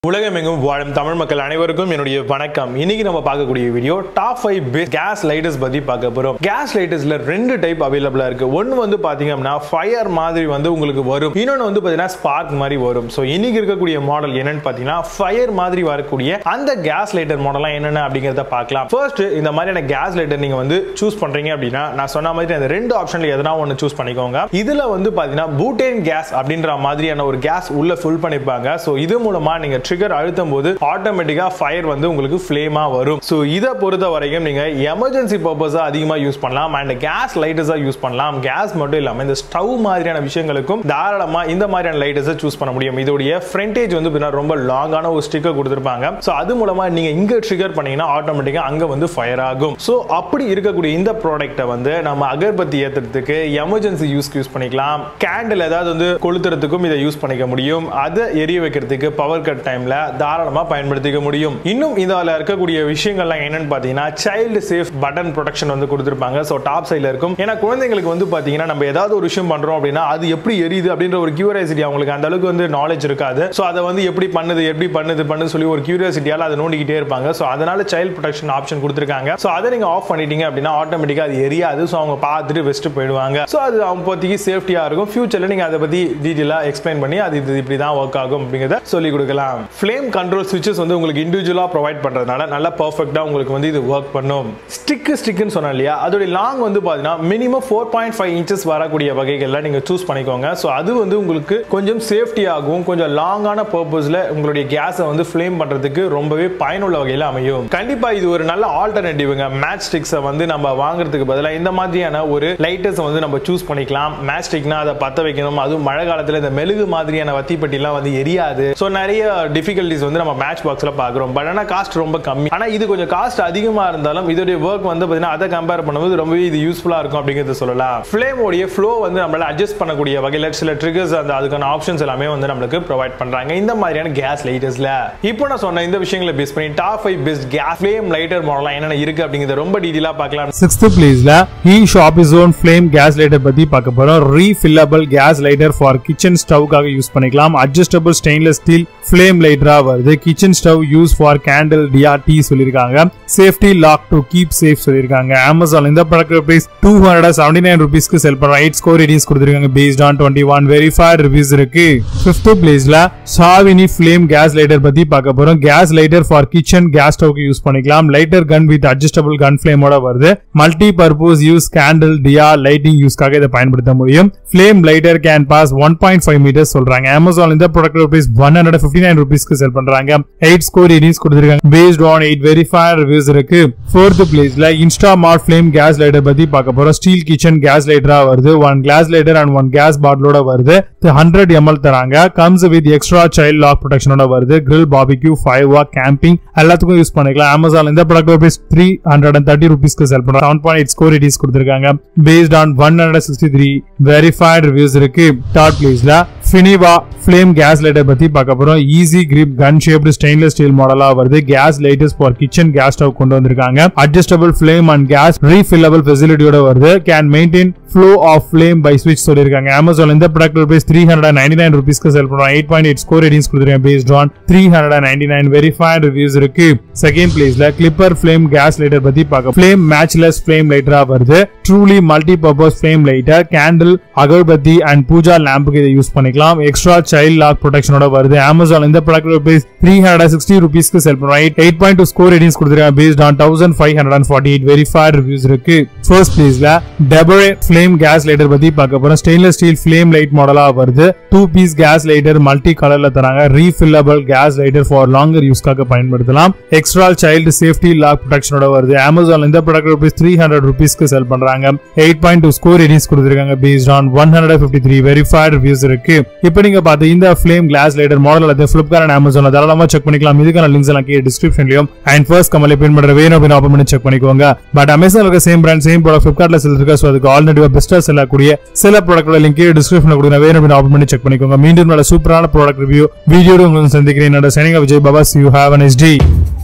உலகமெங்கும் வாழும் தமிழ் மக்கள் அனைவருக்கும் என்னுடைய வணக்கம் இன்னைக்கு நம்ம பார்க்கக்கூடிய video top five best gas lighters பத்தி பார்க்க போறோம் கேஸ் லைட்டர்ஸ்ல ரெண்டு டைப் அவைலபிளா இருக்கு ஒன்னு வந்து பாத்தீங்க அப்படின்னா ஃபயர் மாதிரி வந்து உங்களுக்கு வரும் இன்னொன்னு வந்து பாத்தீங்கன்னா ஸ்பார்க் மாதிரி வரும் ஸோ இன்னைக்கு இருக்கக்கூடிய மாடல் என்னன்னு பாத்தீங்கன்னா ஃபயர் மாதிரி வரக்கூடிய அந்த கேஸ் லைட்டர் மாடலாம் என்னென்ன அப்படிங்கறத பார்க்கலாம் ஃபர்ஸ்ட் இந்த மாதிரியான கேஸ் லைட்டர் நீங்க வந்து சூஸ் பண்றீங்க அப்படின்னா நான் சொன்ன மாதிரி அந்த ரெண்டு ஆப்ஷன்ல எதனா ஒன்னு சூஸ் பண்ணிக்கோங்க இதுல வந்து பாத்தீங்கன்னா பூட்டேன் கேஸ் அப்படின்ற மாதிரியான ஒரு கேஸ் உள்ள ஃபில் பண்ணிப்பாங்க ஸோ இது மூலமா நீங்க ட்ரிகர் அழுத்தும் போது ஆட்டோமேட்டிக்கா ஃபயர் வந்து உங்களுக்கு ஃப்ளேமா வரும் ஸோ இதை பொறுத்த வரைக்கும் நீங்க எமர்ஜென்சி பர்பஸா அதிகமா யூஸ் பண்ணலாம் அண்ட் கேஸ் லைட்டர்ஸா யூஸ் பண்ணலாம் கேஸ் மட்டும் இல்லாம இந்த ஸ்டவ் மாதிரியான விஷயங்களுக்கும் தாராளமா இந்த மாதிரியான லைட்டர்ஸை சூஸ் பண்ண முடியும் இதோடைய ஃப்ரண்டேஜ் வந்து பார்த்தீங்கன்னா ரொம்ப லாங்கான ஒரு ஸ்டிக்கர் கொடுத்துருப்பாங்க ஸோ அது மூலமா நீங்க இங்க ட்ரிகர் பண்ணீங்கன்னா ஆட்டோமேட்டிக்கா அங்க வந்து ஃபயர் ஆகும் ஸோ அப்படி இருக்கக்கூடிய இந்த ப்ராடக்ட்டை வந்து நம்ம அகர்பத்தி ஏத்துறதுக்கு எமர்ஜென்சி யூஸ்க்கு யூஸ் பண்ணிக்கலாம் கேண்டில் ஏதாவது வந்து கொளுத்துறதுக்கும் இதை யூஸ் பண்ணிக்க முடியும் அதை எரிய வைக்கிறதுக்கு பவர் கட் டைம்ல தாராளமா பயன்படுத்திக்க முடியும் இன்னும் இதில் இருக்கக்கூடிய விஷயங்கள்லாம் என்னன்னு பார்த்தீங்கன்னா சைல்டு சேஃப் பட்டன் ப்ரொடெக்ஷன் வந்து கொடுத்துருப்பாங்க ஸோ டாப் சைடில் இருக்கும் ஏன்னா குழந்தைங்களுக்கு வந்து பார்த்தீங்கன்னா நம்ம ஏதாவது ஒரு விஷயம் பண்றோம் அப்படின்னா அது எப்படி எரியுது அப்படின்ற ஒரு கியூரியாசிட்டி அவங்களுக்கு அந்த அளவுக்கு வந்து நாலேஜ் இருக்காது ஸோ அதை வந்து எப்படி பண்ணுது எப்படி பண்ணுது பண்ணுது சொல்லி ஒரு கியூரியாசிட்டியால அதை நோண்டிக்கிட்டே இருப்பாங்க ஸோ அதனால சைல்டு ப்ரொடெக்ஷன் ஆப்ஷன் கொடுத்துருக்காங்க ஸோ அதை நீங்க ஆஃப் பண்ணிட்டீங்க அப்படின்னா ஆட்டோமேட்டிக்காக அது எரியாது ஸோ அவங்க பார்த்துட்டு வெஸ்ட் போயிடுவாங்க ஸோ அது அவங்க பத்திக்கு சேஃப்டியாக இருக்கும் ஃபியூச்சரில் நீங்கள் அதை பற்றி டீட்டெயிலாக எக்ஸ்பிளைன் பண்ணி அது இது இப்படி தான் ஒர்க் ஆகும் அப்படிங்கிறத சொல்லி கொடுக்கலாம் ஃப்ளேம் கண்ட்ரோல் சுவிச்சஸ் வந்து உங்களுக்கு இண்டிவிஜுவலாக ப்ரொவைட் பண்ணுறதுனால நல்லா பர்ஃபெக்டாக உங்களுக்கு வந்து இது ஒர்க் பண்ணும் ஸ்டிக்கு ஸ்டிக்குன்னு சொன்னேன் இல்லையா அதோட லாங் வந்து பார்த்தீங்கன்னா minimum four point five inches வரக்கூடிய வகைகளில் நீங்கள் சூஸ் பண்ணிக்கோங்க ஸோ அது வந்து உங்களுக்கு கொஞ்சம் சேஃப்டியாகவும் கொஞ்சம் லாங்கான பர்பஸில் உங்களுடைய கேஸை வந்து ஃப்ளேம் பண்ணுறதுக்கு ரொம்பவே பயனுள்ள வகையில் அமையும் கண்டிப்பாக இது ஒரு நல்ல ஆல்டர்னேட்டிவ்ங்க மேட்ச் ஸ்டிக்ஸை வந்து நம்ம வாங்குறதுக்கு பதிலாக இந்த மாதிரியான ஒரு லைட்டர்ஸை வந்து நம்ம சூஸ் பண்ணிக்கலாம் மேட்ச் ஸ்டிக்னா அதை பற்ற வைக்கணும் அதுவும் மழை காலத்தில் இந்த மெழுகு மாதிரியான வத்திப்பட்டிலாம் வந்து எரியாது ஸோ நிறைய டிஃபிகல்ட்டிஸ் வந்து நம்ம மேட்ச் பாக்ஸில் பார்க்குறோம் பட் ஆனால் காஸ்ட் ரொம்ப கம்மி ஆனால் இது கொஞ்சம் காஸ்ட் அதிகமாக இருந்தாலும் இதோடைய ஒர்க் வந்து பார்த்தீங்கன்னா அதை கம்பேர் பண்ணும்போது ரொம்பவே இது யூஸ்ஃபுல்லாக இருக்கும் அப்படிங்கிறது சொல்லலாம் ஃப்ளேமோடைய ஃப்ளோ வந்து நம்மளால அட்ஜஸ்ட் பண்ணக்கூடிய வகையில் சில ட்ரிகர்ஸ் அந்த அதுக்கான ஆப்ஷன்ஸ் எல்லாமே வந்து நம்மளுக்கு ப்ரொவைட் பண்ணுறாங்க இந்த மாதிரியான கேஸ் லைட்டர்ஸில் இப்போ நான் சொன்ன இந்த விஷயங்களை பேஸ் பண்ணி top five best gas flame lighter மாடலாம் என்னென்ன இருக்கு அப்படிங்கிறத ரொம்ப டீட்டெயிலாக பார்க்கலாம் சிக்ஸ்த் பிளேஸ்ல ஹீ ஷாப் இஸ் ஓன் ஃபிளேம் கேஸ் லைட்டர் பத்தி பார்க்க போறோம் refillable gas lighter for kitchen ஸ்டவ்க்காக யூஸ் பண்ணிக்கலாம் அட்ஜஸ்டபிள் ஸ்டெயின்லெஸ் ஸ்டீல் ஃபிளேம் லைட்டரா வருது kitchen stove use for candle டிஆர்டி சொல்லியிருக்காங்க safety lock to keep safe சொல்லியிருக்காங்க அமேசான் இந்த product price two hundred seventy nine ருபீஸ்க்கு செல் பண்றோம் எயிட் ஸ்கோர் ரேட்டிங்ஸ் கொடுத்துருக்காங்க based on twenty one verified reviews இருக்கு ஃபிஃப்த் பிளேஸ்ல ஷாவினி ஃபிளேம் கேஸ் லைட்டர் பத்தி பார்க்க போறோம் gas lighter for kitchen gas ஸ்டவ்க்கு யூஸ் பண்ணிக்கலாம் lighter gun with adjustable gun ஃபிளேமோட வருது மல்டி பர்பஸ் யூஸ் கேண்டில் டியா லைட்டிங் யூஸ்க்காக இதை பயன்படுத்த முடியும் flame lighter can pass one point five metres சொல்றாங்க அமேசான் இந்த product rupees one hundred fifty nine ருபீஸ்க்கு செல் பண்றாங்க எயிட் ஸ்கோர் ரேட்டிங்ஸ் கொடுத்துருக்காங்க based on eight verified reviews இருக்கு ஃபோர்த் பிளேஸ்ல Instamart flame gas lighter பத்தி பார்க்க போறோம் ஸ்டீல் கிச்சன் கேஸ் லைட்டரா வருது one glass lighter and one gas பாட்டிலோட வருது ஹண்ட்ரட் எம்எல் தராங்க comes with extra child lock ப்ரொடெக்ஷனோட வருது கிரில் பாபிக்யூ ஃபைவ் வா கேம்பிங் எல்லாத்துக்கும் யூஸ் பண்ணிக்கலாம் அமேசான் இந்த product rupees three hundred and thirty ருபீஸ்க்கு செல் பண்றோம் seven point eight score ratings கொடுத்துருக்காங்க based on one hundred sixty three verified reviews இருக்கு தேர்ட் பிளேஸ்ல ஃபினிவா ஃபிளேம் கேஸ் லைட்டர் பத்தி பார்க்க போறோம் easy grip gun shaped stainless steel மாடலா வருது gas lighters for kitchen gas stove கொண்டு வந்திருக்காங்க adjustable flame and gas refillable ஃபெசிலிட்டியோட வருது can maintain flow of flame by ஸ்விட்ச் சொல்லியிருக்காங்க அமேசான் இந்த product rupees three hundred ninety nine ருபீஸ்க்கு செல் பண்றோம் eight point eight score ratings கொடுத்துருக்கேன் based on three hundred ninety nine verified reviews இருக்கு second பிளேஸ்ல கிளிப்பர் ஃபிளேம் கேஸ் லைட்டர் பத்தி பார்க்க ஃபிளேம் மேட்ச்லெஸ் ஃபிளேம் லைட்டரா வருது truly multi purpose flame lighter candle அகர்பத்தி அண்ட் பூஜா லேம்புக்கு இதை யூஸ் பண்ணிக்கலாம் எக்ஸ்ட்ரா சைல்ட் லாக் ப்ரொடெக்ஷனோட வருது அமேசான் இந்த product rupees three hundred sixty ருபீஸ்க்கு செல் பண்றோம் eight point two score ratings கொடுத்துருக்காங்க based on thousand five hundred and forty eight verified reviews இருக்கு ஃபர்ஸ்ட் பிளேஸ்ல டெபரே ஃபிளேம் கேஸ் லைட்டர் பத்தி பார்க்க போறோம் ஸ்டெயின்லெஸ் ஸ்டீல் ஃபிளேம் லைட் மாடலா வருது two piece gas lighter multi கலர்ல தராங்க refillable gas lighter for longer யூஸ்க்காக பயன்படுத்தலாம் எக்ஸ்ட்ரா சைல்டு சேஃப்டி லாக் ப்ரொடெக்ஷனோட வருது அமேசான் இந்த ப்ராடக்ட் ருபீஸ் த்ரீ ஹண்ட்ரட் ருபீஸ்க்கு செல் பண்றாங்க eight point two score ratings கொடுத்துருக்காங்க based on one hundred fifty three verified reviews இருக்கு இப்போ நீங்க பார்த்த இந்த ஃபிளேம் கிளாஸ் லைட்டர் மாடல் எல்லாத்தையும் ஃபிளிப்கார்ட் அண்ட் அமேசான் தாராளமா செக் பண்ணிக்கலாம் இதுக்கான லிங்க்ஸ் எல்லாம் கீழே டிஸ்கிரிப்ஷன்லயும் அண்ட் ஃபர்ஸ்ட் கமலை பின் பண்ற வேணும் அப்படின்னு ஓப்பன் பண்ணி செக் பண்ணிக்கோங்க பட் அமேசான் இருக்க சேம் பிராண்ட் சேம் ப்ராடக்ட் ஃபிளிப்கார்ட்ல செல் இருக்கா ஸோ அதுக்கு ஆல்ரெடி பெஸ்டா செல்லக்கூடிய சில ப்ராடக்டோட லிங்க் கீழே டிஸ்கிரிப்ஷன்ல கொடுங்க வேணும் அப்படின்னு ஓப்பன் பண்ணி செக் பண்ணிக்கோங்க மீண்டும் நல்ல சூப்பரான ப்ராடக்ட் ரிவ்யூ வீடியோட உங்களுக்கு சந்திக்கிறேன் என்னோட Sanika Vijay Baba you have an ST